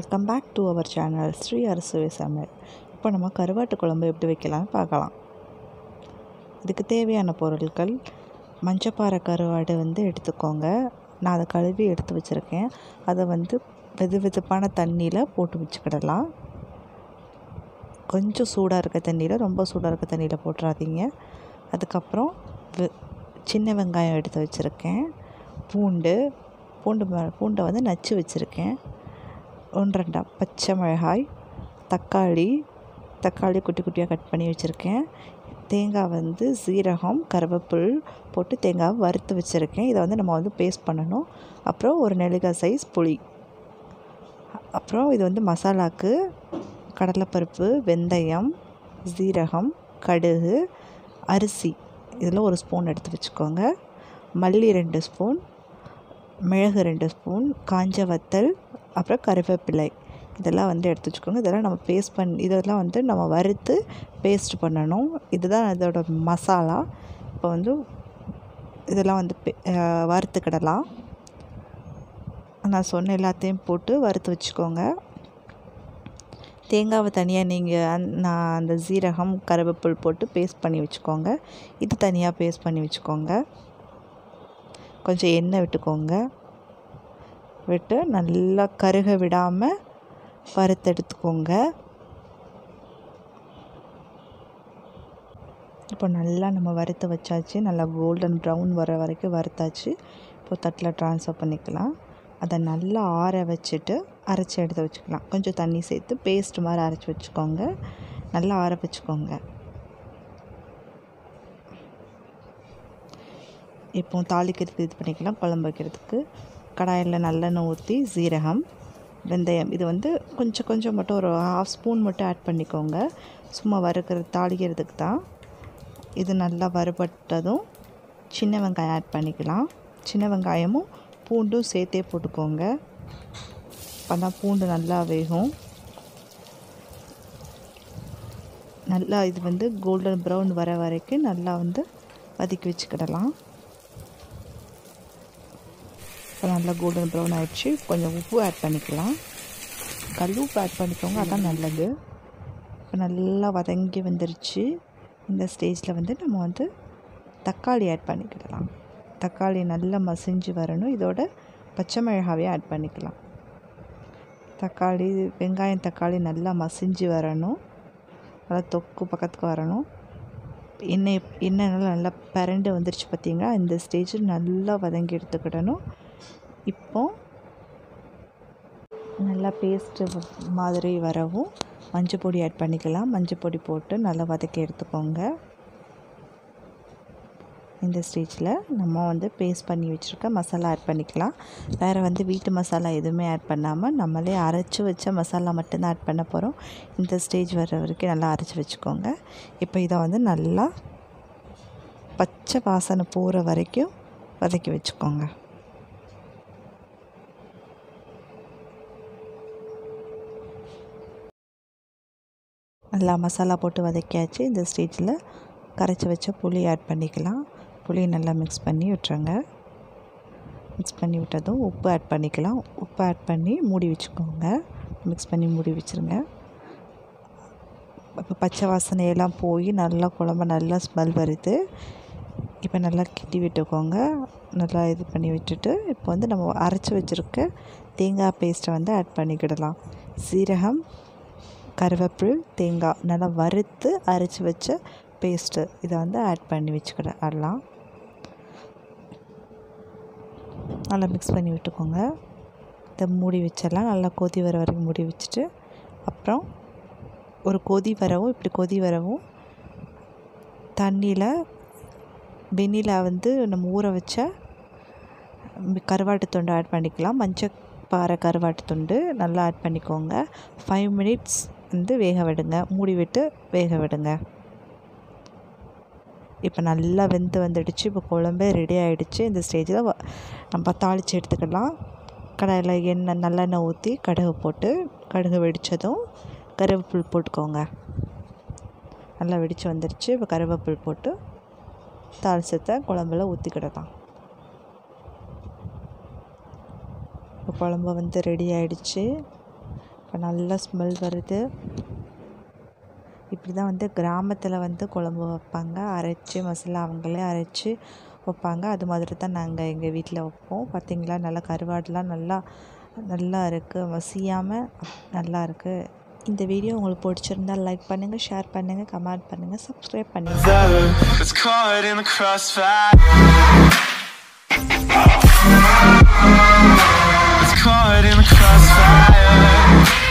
Welcome back to our channel Sri அரசுவை சமையல் இப்போ நம்ம கருவாட்டு குழம்பு எப்படி வைக்கலாம்னு பார்க்கலாம் இதுக்கு தேவையான பொருட்கள் மஞ்சப்பாறை கருவாடு வந்து எடுத்துக்கோங்க நான் அதை கழுவி எடுத்து வச்சுருக்கேன் அதை வந்து வெது வெதுப்பான தண்ணியில் போட்டு வச்சுக்கிடலாம் கொஞ்சம் சூடாக இருக்க தண்ணியில் ரொம்ப சூடாக இருக்க தண்ணியில் போட்டுறாதீங்க அதுக்கப்புறம் வெ- சின்ன வெங்காயம் எடுத்து வச்சுருக்கேன் பூண்டு பூண்டு ம- பூண்டை வந்து நச்சு வச்சுருக்கேன் ஒன்று ரெண்டா பச்சை மிளகாய் தக்காளி தக்காளி குட்டி குட்டியாக கட் பண்ணி வச்சுருக்கேன் தேங்காய் வந்து சீரகம் கருவேப்பில் போட்டு தேங்காவை வறுத்து வச்சுருக்கேன் இதை வந்து நம்ம வந்து பேஸ்ட் பண்ணணும் அப்புறம் ஒரு நெல்லிக்காய் சைஸ் புளி அப்புறம் இது வந்து மசாலாக்கு கடலைப்பருப்பு வெந்தயம் சீரகம் கடுகு அரிசி இதில் ஒரு ஸ்பூன் எடுத்து வச்சுக்கோங்க மல்லி ரெண்டு ஸ்பூன் மிளகு ரெண்டு ஸ்பூன் காஞ்ச வத்தல் அப்புறம் கருவேப்பிலை இதெல்லாம் வந்து எடுத்து வச்சுக்கோங்க இதெல்லாம் நம்ம பேஸ்ட் பண்ணி இதெல்லாம் வந்து நம்ம வறுத்து பேஸ்ட் பண்ணணும் இதுதான் இதோட மசாலா இப்போ வந்து இதெல்லாம் வந்து பே- அஹ் வறுத்துக்கிடலாம் நான் சொன்ன எல்லாத்தையும் போட்டு வறுத்து வச்சுக்கோங்க தேங்காவை தனியாக நீங்கள் நான் அந்த சீரகம் கருவேப்பில் போட்டு பேஸ்ட் பண்ணி வச்சுக்கோங்க இது தனியாக பேஸ்ட் பண்ணி வச்சுக்கோங்க கொஞ்சம் எண்ணெய் விட்டுக்கோங்க விட்டு நல்லா கருக விடாமல் வறுத்தெடுத்துக்கோங்க இப்போ நல்லா நம்ம வறுத்து வச்சாச்சு நல்லா கோல்டன் ப்ரௌன் வர வரைக்கும் வறுத்தாச்சு இப்போ தட்டில் ட்ரான்ஸ்ஃபர் பண்ணிக்கலாம் அதை நல்லா ஆற வச்சுட்டு அரைச்சி எடுத்து வச்சுக்கலாம் கொஞ்சம் தண்ணி சேர்த்து பேஸ்ட் மாதிரி அரைச்சி வச்சுக்கோங்க நல்லா ஆற வச்சுக்கோங்க இப்போ தாளிக்கிறதுக்கு இது பண்ணிக்கலாம் குழம்பு வைக்கிறதுக்கு கடாயில் நல்லெண்ணெய் ஊற்றி சீரகம் வெந்தயம் இது வந்து கொஞ்சம் கொஞ்சம் மட்டும் ஒரு ஹாஃப் ஸ்பூன் மட்டும் ஆட் பண்ணிக்கோங்க சும்மா வறுக்கிறது தாளிக்கிறதுக்கு தான் இது நல்லா வறுபட்டதும் சின்ன வெங்காயம் ஆட் பண்ணிக்கலாம் சின்ன வெங்காயமும் பூண்டும் சேர்த்தே போட்டுக்கோங்க அப்போ பூண்டு நல்லா வேகும் நல்லா இது வந்து கோல்டன் ப்ரௌன் வர வரைக்கும் நல்லா வந்து வதக்கி வச்சுக்கிடலாம் இப்போ நல்லா கோல்டன் ப்ரௌன் ஆயிடுச்சு கொஞ்சம் உப்பு ஆட் பண்ணிக்கலாம் கல் உப்பு ஆட் பண்ணிக்கோங்க அதான் நல்லது இப்போ நல்லா வதங்கி வந்துருச்சு இந்த ஸ்டேஜில் வந்து நம்ம வந்து தக்காளி ஆட் பண்ணிக்கிடலாம் தக்காளி நல்லா மசிஞ்சு வரணும் இதோட பச்சை மிளகாவையும் ஆட் பண்ணிக்கலாம் தக்காளி வெங்காயம் தக்காளி நல்லா மசிஞ்சு வரணும் நல்லா தொக்கு பக்கத்துக்கு வரணும் எண்ணெய் எண்ணெய் நல்லா நல்லா பிரண்டு வந்துருச்சு பார்த்தீங்களா இந்த ஸ்டேஜில் நல்லா வதங்கி எடுத்துக்கிடணும் இப்போ நல்லா பேஸ்ட்டு மாதிரி வரவும் மஞ்சள் பொடி ஆட் பண்ணிக்கலாம் மஞ்சள் பொடி போட்டு நல்லா வதக்கி எடுத்துக்கோங்க இந்த ஸ்டேஜில் நம்ம வந்து பேஸ்ட் பண்ணி வச்சுருக்க மசாலா ஆட் பண்ணிக்கலாம் வேறு வந்து வீட்டு மசாலா எதுவுமே ஆட் பண்ணாமல் நம்மளே அரைச்சி வச்ச மசாலா மட்டும்தான் ஆட் பண்ண போகிறோம் இந்த ஸ்டேஜ் வர வரைக்கும் நல்லா அரைச்சி வச்சுக்கோங்க இப்போ இதை வந்து நல்லா பச்சை வாசனை போகிற வரைக்கும் வதக்கி வச்சுக்கோங்க நல்லா மசாலா போட்டு வதக்கியாச்சு இந்த ஸ்டேஜில் கரைச்சி வச்ச புளி ஆட் பண்ணிக்கலாம் புளி நல்லா மிக்ஸ் பண்ணி விட்டுருங்க மிக்ஸ் பண்ணி விட்டதும் உப்பு ஆட் பண்ணிக்கலாம் உப்பு ஆட் பண்ணி மூடி வச்சுக்கோங்க மிக்ஸ் பண்ணி மூடி வச்சுருங்க இப்போ பச்சை வாசனையெல்லாம் போய் நல்லா குழம்பு நல்லா ஸ்மெல் வருது இப்போ நல்லா கிண்டி விட்டுக்கோங்க நல்லா இது பண்ணி விட்டுட்டு இப்போ வந்து நம்ம அரைச்சி வச்சுருக்க தேங்காய் பேஸ்ட்டை வந்து ஆட் பண்ணிக்கிடலாம் சீரகம் கருவேப்பில் தேங்காய் நல்லா வறுத்து அரைச்சி வச்ச பேஸ்ட்டு இதை வந்து ஆட் பண்ணி வச்சுக்கிடலாம் நல்லா மிக்ஸ் பண்ணி விட்டுக்கோங்க இதை மூடி வச்சிடலாம் நல்லா கொதி வர வரைக்கும் மூடி வச்சுட்டு அப்புறம் ஒரு கொதி வரவும் இப்படி கொதி வரவும் தண்ணியில் வெண்ணிலா வந்து நம்ம ஊற வச்ச கருவாட்டு துண்டு ஆட் பண்ணிக்கலாம் மஞ்சள் பாறை கருவாட்டு துண்டு நல்லா ஆட் பண்ணிக்கோங்க ஃபைவ் மினிட்ஸ் வந்து வேக விடுங்க மூடி விட்டு வேக விடுங்க இப்போ நல்லா வெந்து வந்துடுச்சு இப்போ குழம்பே ரெடி ஆகிடுச்சு இந்த ஸ்டேஜில் நம்ம தாளித்து எடுத்துக்கலாம் கடாயில் எண்ணெய் நல்லெண்ணெய் ஊற்றி கடுகு போட்டு கடுகு வெடித்ததும் கருவேப்பில் போட்டுக்கோங்க நல்லா வெடித்து வந்துடுச்சு இப்போ கருவேப்பில் போட்டு தாளிச்சத்தை குழம்புல ஊற்றிக்கிடலாம் இப்போ குழம்பு வந்து ரெடி ஆயிடுச்சு நல்ல ஸ்மெல் வருது இப்படி தான் வந்து கிராமத்தில் வந்து குழம்பு வைப்பாங்க அரைச்சி மசாலா அவங்களே அரைச்சி வைப்பாங்க அது மாதிரி தான் நாங்கள் எங்கள் வீட்டில் வைப்போம் பார்த்திங்களா நல்லா கருவாடுலாம் நல்லா நல்லா இருக்குது மசியாமல் நல்லா இருக்குது இந்த வீடியோ உங்களுக்கு பிடிச்சிருந்தா லைக் பண்ணுங்கள் ஷேர் பண்ணுங்கள் கமெண்ட் பண்ணுங்கள் சப்ஸ்கிரைப் பண்ணுங்கள் It's caught in the crossfire. It's caught in the crossfire.